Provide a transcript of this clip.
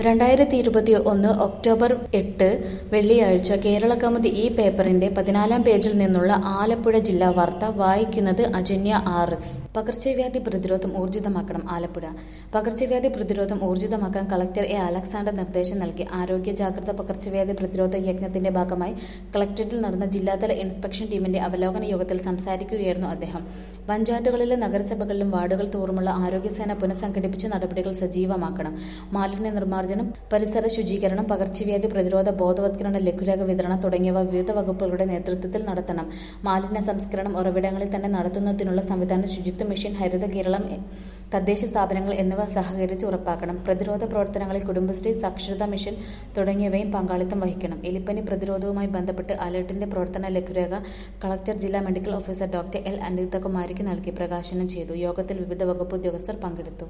രണ്ടായിരത്തി ഇരുപത്തി ഒന്ന് ഒക്ടോബർ എട്ട് വെള്ളിയാഴ്ച കേരള കൗമുദി ഈ പേപ്പറിന്റെ പതിനാലാം പേജിൽ നിന്നുള്ള ആലപ്പുഴ ജില്ലാ വാർത്ത വായിക്കുന്നത് അജന്യ ആർ എസ് പകർച്ചവ്യാധി പ്രതിരോധം ഊർജിതമാക്കണം ആലപ്പുഴ പകർച്ചവ്യാധി പ്രതിരോധം ഊർജിതമാക്കാൻ കളക്ടർ എ അലക്സാണ്ടർ നിർദ്ദേശം നൽകി ആരോഗ്യ ജാഗ്രത പകർച്ചവ്യാധി പ്രതിരോധ യജ്ഞത്തിന്റെ ഭാഗമായി കളക്ടറേറ്റിൽ നടന്ന ജില്ലാതല ഇൻസ്പെക്ഷൻ ടീമിന്റെ അവലോകന യോഗത്തിൽ സംസാരിക്കുകയായിരുന്നു അദ്ദേഹം പഞ്ചായത്തുകളിലെ നഗരസഭകളിലും വാർഡുകൾ തോറുമുള്ള ആരോഗ്യസേന പുനഃസംഘടിപ്പിച്ച നടപടികൾ സജീവമാക്കണം മാലിന്യ നിർമ്മാർജ്ജനം പരിസര ശുചീകരണം പകർച്ചവ്യാധി പ്രതിരോധ ബോധവത്കരണ ലഘുലേഖ വിതരണം തുടങ്ങിയവ വിവിധ വകുപ്പുകളുടെ നേതൃത്വത്തിൽ നടത്തണം മാലിന്യ സംസ്കരണം ഉറവിടങ്ങളിൽ തന്നെ നടത്തുന്നതിനുള്ള സംവിധാനം ശുചിത്വ മിഷൻ ഹരിത കേരളം തദ്ദേശ സ്ഥാപനങ്ങൾ എന്നിവ സഹകരിച്ച് ഉറപ്പാക്കണം പ്രതിരോധ പ്രവർത്തനങ്ങളിൽ കുടുംബശ്രീ സാക്ഷരതാ മിഷൻ തുടങ്ങിയവയും പങ്കാളിത്തം വഹിക്കണം എലിപ്പനി പ്രതിരോധവുമായി ബന്ധപ്പെട്ട് അലർട്ടിന്റെ പ്രവർത്തന ലഘുരേഖ കളക്ടർ ജില്ലാ മെഡിക്കൽ ഓഫീസർ ഡോക്ടർ എൽ അനിതകുമാരിക്ക് നൽകി പ്രകാശനം ചെയ്തു യോഗത്തിൽ വിവിധ വകുപ്പ് ഉദ്യോഗസ്ഥർ പങ്കെടുത്തു